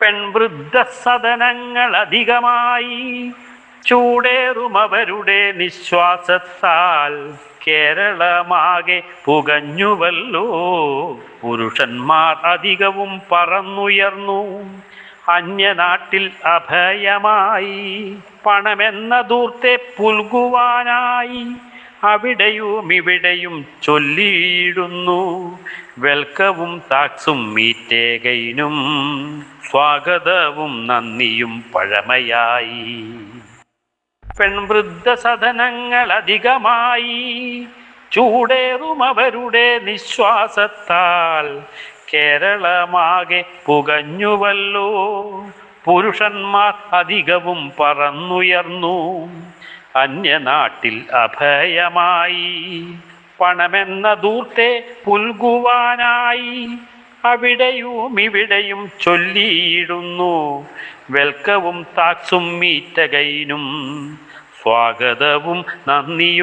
പെൺവൃദ്ധ സദനങ്ങൾ അധികമായി ചൂടേറും അവരുടെ നിശ്വാസത്താൽ കേരളമാകെ പുകഞ്ഞുവല്ലോ പുരുഷന്മാർ അധികവും പറന്നുയർന്നു അന്യനാട്ടിൽ അഭയമായി പണമെന്ന ദൂർത്തെ പുൽകുവാനായി അവിടെയും ഇവിടെയും ചൊല്ലിയിടുന്നു വെൽക്കവും താക്സും മീറ്റേകയിനും സ്വാഗതവും നന്ദിയും പഴമയായി പെൺവൃദ്ധ സദനങ്ങൾ അധികമായി ചൂടേറും അവരുടെ നിശ്വാസത്താൽ കേരളമാകെ പുകഞ്ഞുവല്ലോ പുരുഷന്മാർ അധികവും പറന്നുയർന്നു അന്യനാട്ടിൽ അഭയമായി പണമെന്ന ദൂർത്തെ പുൽകുവാനായി അവിടെയും ഇവിടെയും ചൊല്ലിയിടുന്നു വെൽക്കവും താക്സും മീറ്റകൈനും സ്വാഗതവും നന്ദിയും